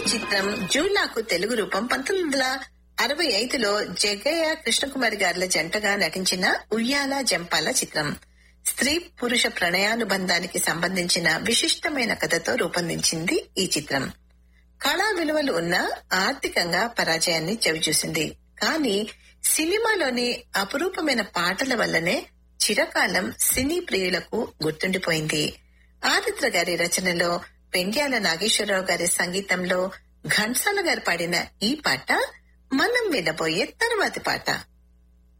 చిత్రం జూలాకు తెలుగు రూపం పంతొమ్మిది వందల అరవై ఐదులో జగ్గయ్య కృష్ణకుమారి గారుల జంటగా నటించిన ఉయ్యాల జంపాల చిత్రం స్త్రీ పురుష ప్రణయానుబంధానికి సంబంధించిన విశిష్టమైన కథతో రూపొందించింది ఈ చిత్రం కళా విలువలు ఉన్న ఆర్థికంగా పరాజయాన్ని చవిచూసింది కానీ సినిమాలోని అపురూపమైన పాటల వల్లనే చిరకాలం సినీ ప్రియులకు గుర్తుండిపోయింది ఆదిత్ర గారి రచనలో పెండ్యాల నాగేశ్వరరావు గారి సంగీతంలో ఘంటసాల గారు పాడిన ఈ పాట మనం వినబోయే తర్వాతి పాట